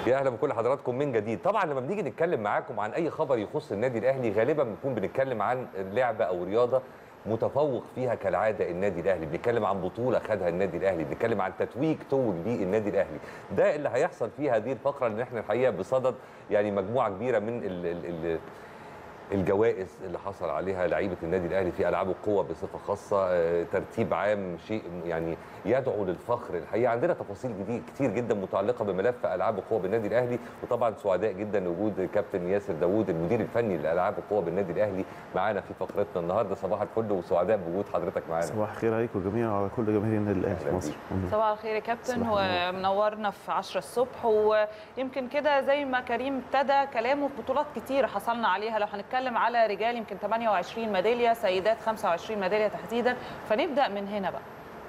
يا اهلا بكل حضراتكم من جديد طبعا لما بنيجي نتكلم معاكم عن اي خبر يخص النادي الاهلي غالبا بنكون بنتكلم عن لعبه او رياضه متفوق فيها كالعاده النادي الاهلي بنتكلم عن بطوله خدها النادي الاهلي بنتكلم عن تتويج تول للنادي الاهلي ده اللي هيحصل في هذه الفقره ان احنا الحقيقه بصدد يعني مجموعه كبيره من ال ال ال الجوائز اللي حصل عليها لعيبه النادي الاهلي في العاب القوه بصفه خاصه آه، ترتيب عام شيء يعني يدعو للفخر الحقيقه عندنا تفاصيل جديد كتير جدا متعلقه بملف العاب القوه بالنادي الاهلي وطبعا سعداء جدا وجود كابتن ياسر داوود المدير الفني لالعاب القوه بالنادي الاهلي معانا في فقرتنا النهارده صباح الفل وسعداء بوجود حضرتك معانا صباح الخير عليكم جميعا وعلى كل جماهير النادي الاهلي في أهلا مصر صباح الخير يا كابتن صباح ومنورنا في 10 الصبح ويمكن كده زي ما كريم ابتدى كلامه في بطولات كتير حصلنا عليها لو هنتكلم على رجال يمكن 28 ميداليه سيدات 25 ميداليه تحديدا فنبدا من هنا بقى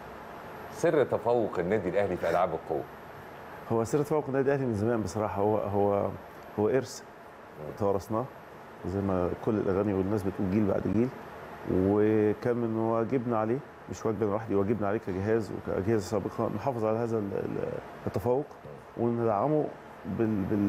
سر تفوق النادي الاهلي في العاب القوه هو سر تفوق النادي الاهلي من زمان بصراحه هو هو هو ارث توارثناه زي ما كل الاغاني والناس بتقول جيل بعد جيل وكان من واجبنا عليه مش واجبنا لوحدي واجبنا عليه كجهاز وكاجهزه سابقه نحافظ على هذا ال- ال- التفوق وندعمه بال بال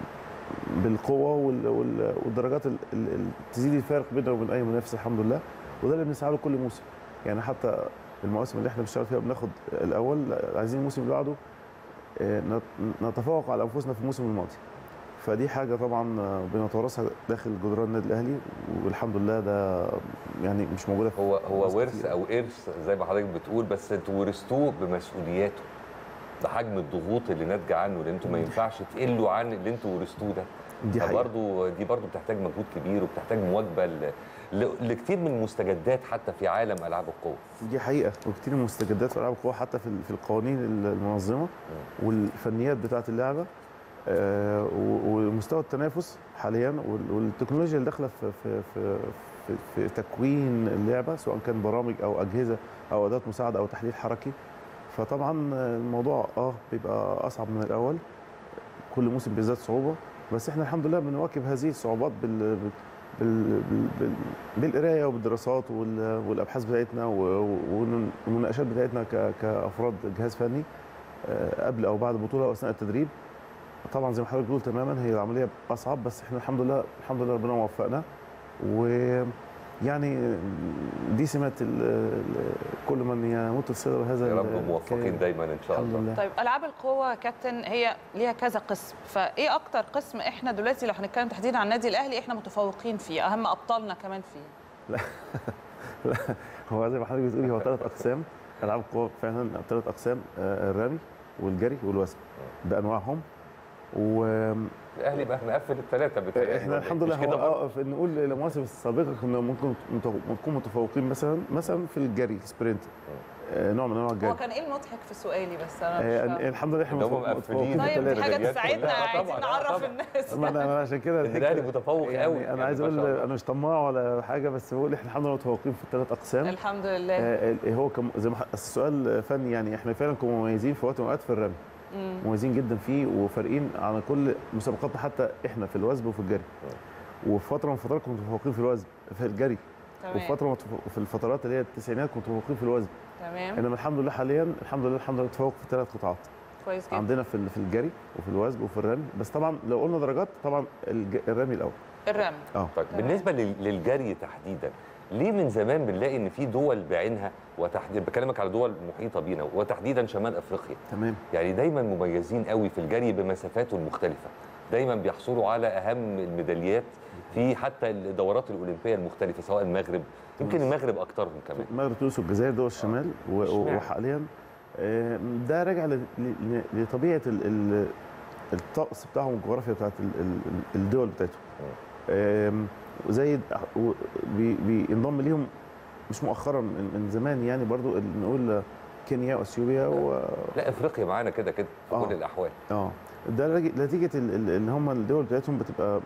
بالقوه وال وال والدرجات ال- ال- ال- تزيد الفارق بيننا وبين اي منافس الحمد لله وده اللي بنسعى له كل موسم يعني حتى المواسم اللي احنا بنشتغل فيها بناخد الاول عايزين الموسم اللي بعده آه، نت- نتفوق على انفسنا في الموسم الماضي فدي حاجه طبعا آه، بنتوارثها داخل جدران النادي الاهلي والحمد لله ده يعني مش موجوده في هو هو ناس ورث كتير. او ارث زي ما حضرتك بتقول بس انتوا ورثتوه بمسؤولياته بحجم الضغوط اللي ناتجه عنه لان انتوا ما ينفعش تقلوا عن اللي انتوا ورثتوه ده دي حقيقه برضه دي برضه بتحتاج مجهود كبير وبتحتاج مواكبه ل- ل- لكتير من المستجدات حتى في عالم العاب القوه دي حقيقه وكتير من المستجدات في العاب القوه حتى في ال- في القوانين المنظمه والفنيات بتاعه اللعبه آه، و- ومستوى التنافس حاليا وال- والتكنولوجيا اللي داخله في في في في, في تكوين اللعبه سواء كان برامج او اجهزه او اداه مساعده او تحليل حركي فطبعا الموضوع اه بيبقى اصعب من الاول كل موسم بيزداد صعوبه بس احنا الحمد لله بنواكب هذه الصعوبات بال بال بال بال بالقرايه وبالدراسات وال- والابحاث بتاعتنا و- و- والمناقشات بتاعتنا ك- كافراد جهاز فني آه، قبل او بعد البطوله واثناء التدريب طبعا زي ما حضرتك بتقول تماما هي العمليه اصعب بس احنا الحمد لله الحمد لله ربنا وفقنا ويعني دي سمات ال- ال- كل من يموت الصيد وهذا يا رب ال- موفقين الكيان. دايما ان شاء الحمد الله لله طيب العاب القوه يا كابتن هي ليها كذا قسم فايه اكتر قسم احنا دلوقتي لو هنتكلم تحديدا عن النادي الاهلي احنا متفوقين فيه اهم ابطالنا كمان فيه هو زي ما حضرتك بتقولي هو ثلاث اقسام العاب القوه فعلا ثلاث اقسام آه، الرمي والجري والوزن بانواعهم واحنا الاهلي بقى مقفل الثلاثه بتهيألي الحمد لله مش كده هو برضه؟ اه في- نقول المواسم السابقه كنا ممكن مت- نكون متفوقين مثلا مثلا في الجري السبرنت آه، نوع من انواع هو الجري كان ايه المضحك في سؤالي بس انا مش آه، فاهمة. الحمد لله احنا إن هم متفوق- مقفلين. متفوقين في طيب دي الثلاثه حاجه ميداليات تساعدنا كلها. عايزين طبعاً، آه، نعرف طبعاً. الناس ما انا أنا عشان كده ان الاهلي متفوق يعني قوي انا عايز ما اقول شاء الله. انا مش طماع ولا حاجه بس بقول احنا الحمد لله متفوقين في الثلاث اقسام الحمد لله آه، ال- هو كم زي ما ح- السؤال فني يعني احنا فعلا كنا مميزين في وقت من الاوقات في الرمي مم. مميزين جدا فيه وفارقين عن كل مسابقاتنا حتى احنا في الوزن وفي الجري وفي فتره من الفترات كنا متفوقين في الوزن في الجري وفي تمام فتره متفوق- في الفترات اللي هي التسعينات كنا متفوقين في الوزن تمام انما الحمد لله حاليا الحمد لله الحمد لله تفوق في ثلاث قطاعات كويس جدا عندنا في ال- في الجري وفي الوزن وفي الرمي بس طبعا لو قلنا درجات طبعا الج- الرمي الاول الرمي اه طيب تمام. بالنسبه لل- للجري تحديدا ليه من زمان بنلاقي ان في دول بعينها وتحديدا بكلمك على دول محيطه بينا وتحديدا شمال افريقيا تمام يعني دايما مميزين قوي في الجري بمسافاته المختلفه دايما بيحصلوا على اهم الميداليات في حتى الدورات الاولمبيه المختلفه سواء المغرب يمكن المغرب اكترهم كمان المغرب تونس والجزائر دول الشمال و- اشمعنى؟ وحاليا آه، ده راجع ل- ل- لطبيعه ال- ال- الطقس بتاعهم والجغرافيا بتاعت ال- ال- الدول بتاعتهم آم، وزي د- و- بي- بينضم ليهم مش مؤخرا من من زمان يعني برضو ال- نقول كينيا واثيوبيا و لا افريقيا معانا كده كده في آه. كل الاحوال اه ده راجع- نتيجه ال- ال- ان هم الدول بتاعتهم بتبقى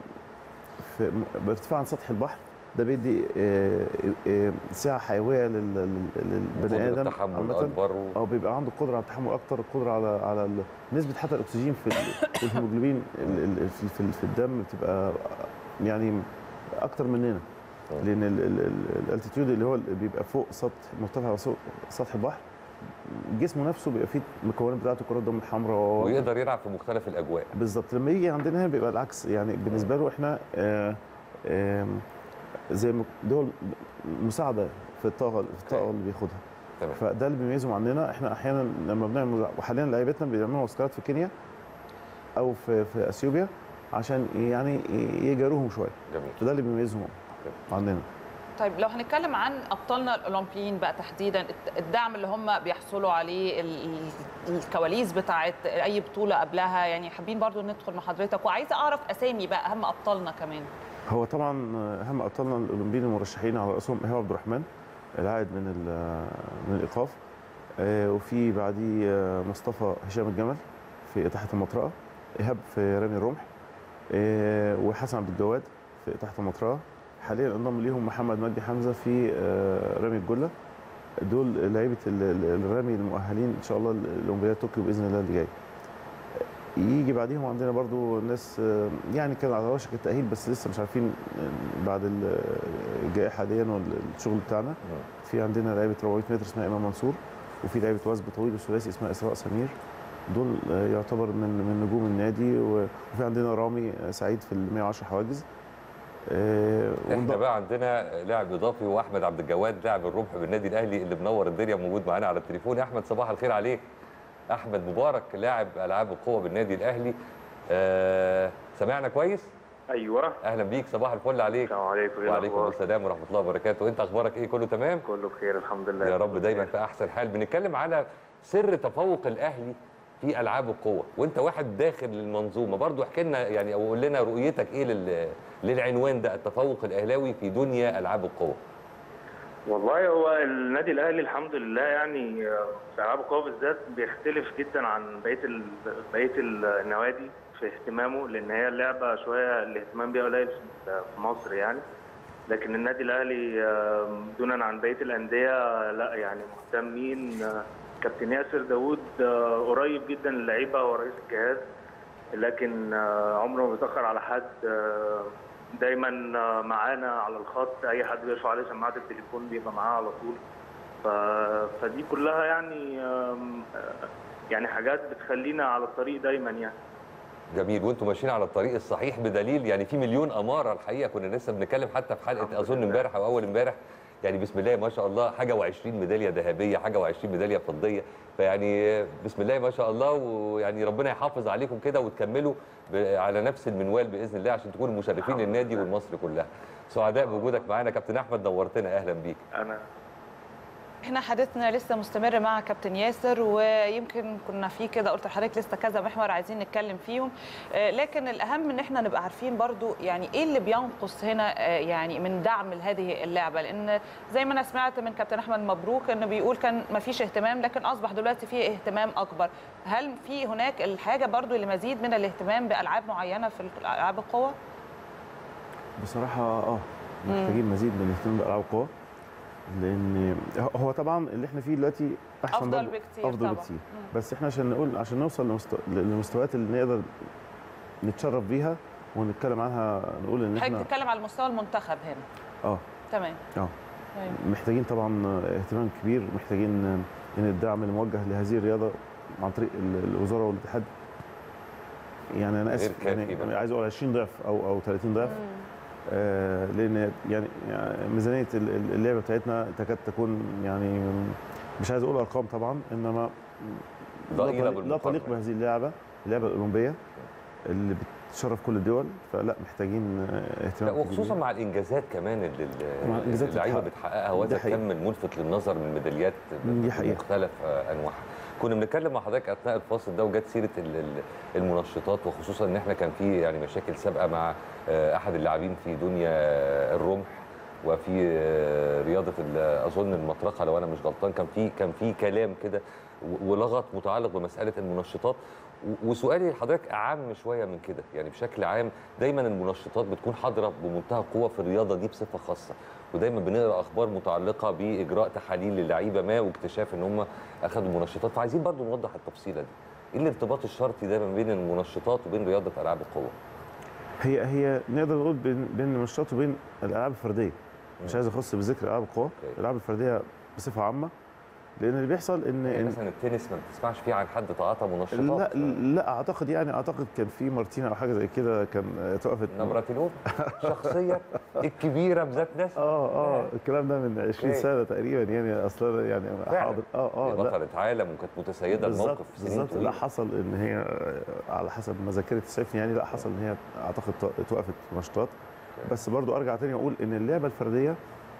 في م- بارتفاع عن سطح البحر ده بيدي آه، آه، سعه حيويه لل- لل- للبني قدرة ادم التحمل عامة. اكبر و... اه بيبقى عنده قدره على التحمل اكتر قدره على على ال- نسبه حتى الاكسجين في ال- والهيموجلوبين ال- ال- في في- في الدم بتبقى يعني اكتر مننا لان الالتيتيود اللي هو اللي بيبقى فوق سطح مرتفع فوق سطح البحر جسمه نفسه بيبقى فيه المكونات بتاعته كرات الدم الحمراء ويقدر يلعب في مختلف الاجواء بالظبط لما يجي عندنا هنا بيبقى العكس يعني بالنسبه له احنا آه، آم، زي ما دول مساعده في الطاقه في الطاقه اللي بياخدها تمام فده اللي بيميزهم عننا احنا احيانا لما بنعمل وحاليا لعيبتنا بيعملوا معسكرات في كينيا او في في اثيوبيا عشان يعني يجاروهم شويه جميل فده اللي بيميزهم عننا طيب لو هنتكلم عن ابطالنا الاولمبيين بقى تحديدا الدعم اللي هم بيحصلوا عليه ال- ال- الكواليس بتاعت اي بطوله قبلها يعني حابين برضو ندخل مع حضرتك وعايزه اعرف اسامي بقى اهم ابطالنا كمان هو طبعا اهم ابطالنا الاولمبيين المرشحين على راسهم ايهاب عبد الرحمن العائد من ال- من الايقاف آه، وفي بعديه آه، مصطفى هشام الجمل في تحت المطرقه ايهاب في رمي الرمح آه، وحسن عبد الجواد في تحت المطرقه حاليا انضم ليهم محمد مجدي حمزه في آه، رمي الجله دول لعيبه ال- ال- الرمي المؤهلين ان شاء الله لاولمبياد طوكيو باذن الله اللي جاي يجي بعديهم عندنا برضو ناس آه، يعني كانوا على وشك التأهيل بس لسه مش عارفين آه، بعد ال- الجائحة دي والشغل بتاعنا في عندنا لعيبة 400 متر اسمها إمام منصور وفي لعيبة وثب طويل وثلاثي اسمها إسراء سمير دول آه، يعتبر من من نجوم النادي و- وفي عندنا رامي آه، سعيد في ال 110 حواجز آه، احنا ونض- بقى عندنا لاعب اضافي واحمد عبد الجواد لاعب الرمح بالنادي الاهلي اللي منور الدنيا موجود معانا على التليفون يا احمد صباح الخير عليك احمد مبارك لاعب العاب القوه بالنادي الاهلي آه سمعنا كويس ايوه اهلا بيك صباح الفل عليك السلام عليكم إيه وعليكم الأخبار؟ السلام ورحمه الله وبركاته انت اخبارك ايه كله تمام كله بخير الحمد لله يا رب كله دايما بخير. في احسن حال بنتكلم على سر تفوق الاهلي في العاب القوه وانت واحد داخل المنظومه برضو احكي لنا يعني او قول لنا رؤيتك ايه لل... للعنوان ده التفوق الاهلاوي في دنيا العاب القوه والله هو النادي الاهلي الحمد لله يعني آه، في العاب القوى بالذات بيختلف جدا عن بقيه ال... بقيه النوادي في اهتمامه لان هي اللعبه شويه الاهتمام بيها قليل في في مصر يعني لكن النادي الاهلي آه، دونا عن بقيه الانديه لا يعني مهتمين آه، كابتن ياسر داوود آه، قريب جدا للعيبه هو رئيس الجهاز لكن آه، عمره ما بيتاخر على حد آه، دايما آه، معانا على الخط اي حد بيرفع عليه سماعه التليفون بيبقى معاه على طول ف... فدي كلها يعني آم، آه، يعني حاجات بتخلينا على الطريق دايما يعني جميل وانتم ماشيين على الطريق الصحيح بدليل يعني في مليون اماره الحقيقه كنا لسه بنتكلم حتى في حلقه الحمد اظن لله. امبارح او اول امبارح يعني بسم الله ما شاء الله حاجه و20 ميداليه ذهبيه حاجه و20 ميداليه فضيه فيعني بسم الله ما شاء الله ويعني ربنا يحافظ عليكم كده وتكملوا ب- على نفس المنوال باذن الله عشان تكونوا مشرفين الحمد للنادي لله. والمصر كلها سعداء بوجودك معانا كابتن احمد نورتنا اهلا بيك انا احنا حديثنا لسه مستمر مع كابتن ياسر ويمكن كنا في كده قلت لحضرتك لسه كذا محور عايزين نتكلم فيهم آه، لكن الاهم ان احنا نبقى عارفين برضو يعني ايه اللي بينقص هنا آه، يعني من دعم لهذه اللعبه لان زي ما انا سمعت من كابتن احمد مبروك انه بيقول كان ما فيش اهتمام لكن اصبح دلوقتي في اهتمام اكبر هل في هناك الحاجه برضو لمزيد من الاهتمام بالعاب معينه في العاب القوه بصراحة اه محتاجين مزيد من الاهتمام بألعاب القوى لأن هو طبعا اللي احنا فيه دلوقتي أحسن افضل برضه بكتير افضل طبعا بكتير مم. بس احنا عشان نقول عشان نوصل لمستو... للمستويات اللي نقدر نتشرف بيها ونتكلم عنها نقول ان حضرتك احنا بتتكلم على المستوى المنتخب هنا اه تمام اه أيوة. محتاجين طبعا اهتمام كبير محتاجين ان الدعم الموجه لهذه الرياضه عن طريق ال- الوزاره والاتحاد يعني انا غير اسف كافي يعني بقى. عايز اقول 20 ضعف او او 30 ضعف مم. آه، لان يعني يعني ميزانيه ال- ال- اللعبه بتاعتنا تكاد تكون يعني مش عايز اقول ارقام طبعا انما لا ضئيلة طريق- لا بالمقارنة. تليق بهذه اللعبه اللعبه الاولمبيه اللي بتشرف كل الدول فلا محتاجين آه، لا اهتمام كبير وخصوصا جداً. مع الانجازات كمان اللي مع اللي الإنجازات اللعيبه بتحقق. بتحققها وهذا ده حقيقي. الكم الملفت للنظر من ميداليات دي حقيقة. بمختلف آه، انواعها كنا بنتكلم مع حضرتك اثناء الفاصل ده وجت سيره ال- ال- المنشطات وخصوصا ان احنا كان في يعني مشاكل سابقه مع آه، احد اللاعبين في دنيا آه، الرمح وفي آه، رياضه ال- اظن المطرقه لو انا مش غلطان كان في كان في كلام كده و- ولغط متعلق بمساله المنشطات و- وسؤالي لحضرتك اعم شويه من كده يعني بشكل عام دايما المنشطات بتكون حاضره بمنتهى القوه في الرياضه دي بصفه خاصه ودايما بنقرا اخبار متعلقه باجراء تحاليل للعيبه ما واكتشاف ان هم اخذوا منشطات فعايزين برضو نوضح التفصيله دي ايه الارتباط الشرطي ده ما بين المنشطات وبين رياضه العاب القوه هي هي نقدر نقول بين بين المنشطات وبين الالعاب الفرديه مش مم. عايز اخص بذكر العاب القوى أوكي. الالعاب الفرديه بصفه عامه لان اللي بيحصل ان, يعني إن مثلا التنس ما بتسمعش فيه عن حد تعاطى منشطات لا لا اعتقد يعني اعتقد كان في مارتينا او حاجه زي كده كان توقفت نبراتيلوف شخصية الكبيرة بذات نفسها اه اه الكلام ده من 20 أوكي. سنه تقريبا يعني اصلا يعني فعلا. حاضر اه اه هي لا بطلة عالم وكانت متسيدة بالظبط الموقف سنين بالظبط لا طويلة حصل ان هي آه، على حسب ما ذاكرتي تسعفني يعني لا حصل ان هي اعتقد تو- توقفت نشاطات بس برضو ارجع تاني اقول ان اللعبه الفرديه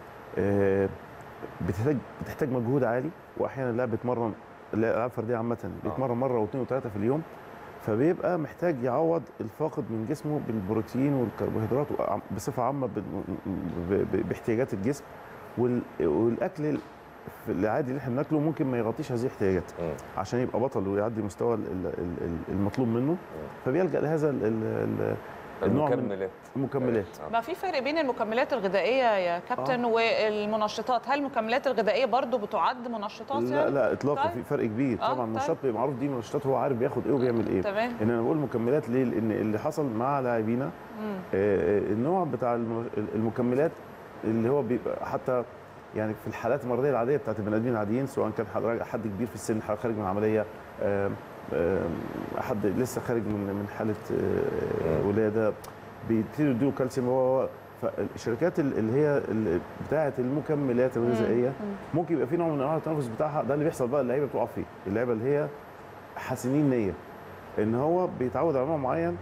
آه، بتحتاج بتحتاج مجهود عالي واحيانا اللاعب بيتمرن الالعاب الفرديه عامه بيتمرن مره واثنين وثلاثه في اليوم فبيبقى محتاج يعوض الفاقد من جسمه بالبروتين والكربوهيدرات وع- بصفه عامه بال- ب- ب- باحتياجات الجسم وال- والاكل ال- في العادي اللي احنا بناكله ممكن ما يغطيش هذه الاحتياجات مم. عشان يبقى بطل ويعدي مستوى ال- ال- ال- المطلوب منه فبيلجا لهذا ال- ال- ال- النوع من المكملات المكملات آه. ما في فرق بين المكملات الغذائيه يا كابتن والمنشطات هل المكملات الغذائيه برضو بتعد منشطات لا يعني؟ لا اطلاقا طيب. في فرق كبير آه، طبعا طيب. النشاط بيبقى معروف دي منشطات هو عارف بياخد ايه وبيعمل ايه تمام ان انا بقول مكملات ليه لان اللي حصل مع لاعبينا مم. آه، النوع بتاع الم- المكملات اللي هو بيبقى حتى يعني في الحالات المرضيه العاديه بتاعت البني ادمين العاديين سواء كان حد حد كبير في السن حد خارج من عمليه آم، آم، حد لسه خارج من من حاله آه، ولاده بيبتدوا يدوا كالسيوم هو هو فالشركات ال- اللي هي ال- بتاعه المكملات الغذائيه مم. ممكن يبقى في نوع من انواع التنفس بتاعها ده اللي بيحصل بقى اللعيبه بتقع فيه اللعيبه اللي هي حاسمين نيه ان هو بيتعود على نوع معين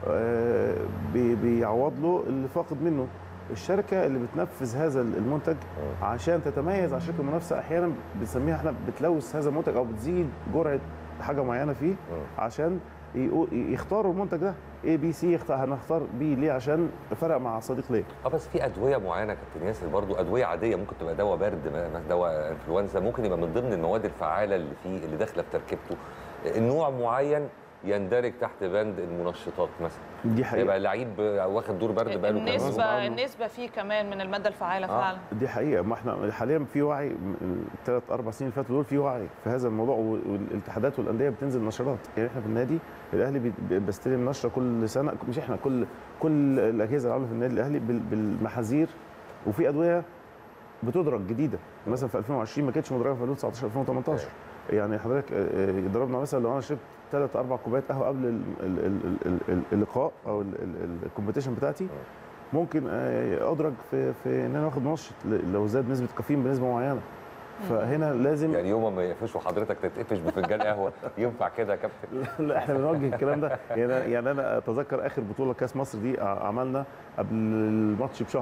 آه، بي- بيعوض له اللي فاقد منه الشركه اللي بتنفذ هذا المنتج عشان تتميز عن الشركه المنافسه احيانا بنسميها احنا بتلوث هذا المنتج او بتزيد جرعه حاجه معينه فيه عشان يقو- يختاروا المنتج ده اي بي سي يختار هنختار بي ليه عشان فرق مع صديق ليه اه بس في ادويه معينه يا كابتن ياسر برضو ادويه عاديه ممكن تبقى دواء برد م- دواء انفلونزا ممكن يبقى من ضمن المواد الفعاله اللي فيه اللي داخله في تركيبته نوع معين يندرج تحت بند المنشطات مثلا دي حقيقه يبقى لعيب واخد دور برد بقاله كام غصب النسبه عنه. النسبه فيه كمان من الماده الفعاله آه. فعلا دي حقيقه ما احنا حاليا في وعي الثلاث اربع سنين اللي فاتوا دول في وعي في هذا الموضوع والاتحادات والانديه بتنزل نشرات يعني احنا في النادي الاهلي بي- بي- بستلم نشره كل سنه مش احنا كل كل الاجهزه العامله في النادي الاهلي بال- بالمحاذير وفي ادويه بتدرج جديده مثلا في 2020 ما كانتش مدرجه في 2019 2018 يعني حضرتك آه، آه، ضربنا مثلا لو انا شربت ثلاث اربع كوبايات قهوه قبل ال- ال- ال- ال- ال- اللقاء او ال- ال- الكومبيتيشن بتاعتي ممكن آه، ادرج في في ان انا واخد منشط ل- لو زاد نسبه كافيين بنسبه معينه فهنا لازم يعني يوم ما يقفش وحضرتك تتقفش بفنجان قهوه ينفع كده يا كابتن لا احنا بنوجه الكلام ده يعني أنا- يعني انا اتذكر اخر بطوله كاس مصر دي ع- عملنا قبل الماتش بشهر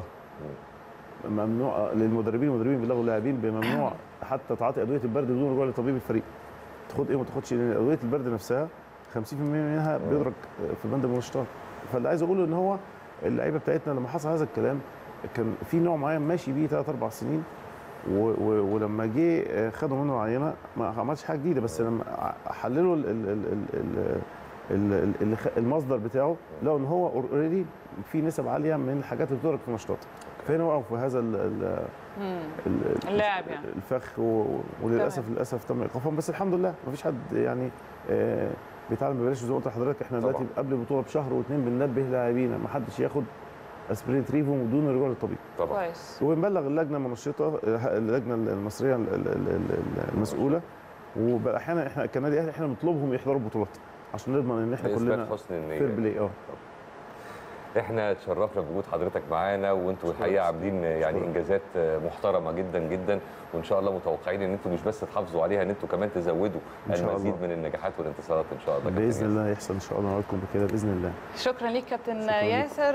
ممنوع للمدربين المدربين بيلغوا اللاعبين بممنوع حتى تعاطي ادويه البرد بدون رجوع لطبيب الفريق تاخد ايه وما تاخدش لان ادويه البرد نفسها 50% منها بيدرج في بند المنشطات فاللي عايز اقوله ان هو اللعيبه بتاعتنا لما حصل هذا الكلام كان في نوع معين ماشي بيه ثلاث اربع سنين و و ولما جه آه، خدوا منه العينه ما عملش حاجه جديده بس لما ع- حللوا ال ال ال ال ال ال ال المصدر بتاعه لقوا ان هو اوريدي في نسب عاليه من الحاجات اللي بتدرج في النشاطات فهنا وقعوا في هذا ال ال مم. ال- اللاعب يعني. الفخ و- وللاسف للاسف تم ايقافهم بس الحمد لله ما فيش حد يعني آه، بيتعلم ببلاش زي ما قلت لحضرتك احنا طبعاً. دلوقتي قبل البطوله بشهر واثنين بننبه لاعبينا ما حدش ياخد اسبرين تريفو بدون رجوع للطبيب طبعا كويس وبنبلغ اللجنه المنشطه اللجنه المصريه ال- ال- ال- ال- المسؤوله وبقى احيانا احنا كنادي اهلي احنا بنطلبهم يحضروا البطولات عشان نضمن ان احنا باثبات كلنا حسن النيه فير بلاي اه احنا اتشرفنا بوجود حضرتك معانا وانتوا الحقيقه عاملين يعني شكراً. انجازات محترمه جدا جدا وان شاء الله متوقعين ان انتوا مش بس تحافظوا عليها ان انتوا كمان تزودوا إن شاء المزيد الله. من النجاحات والانتصارات ان شاء الله كابتن باذن ياسر. الله يحصل ان شاء الله نوعدكم بكده باذن الله شكرا ليك كابتن شكراً ليك. ياسر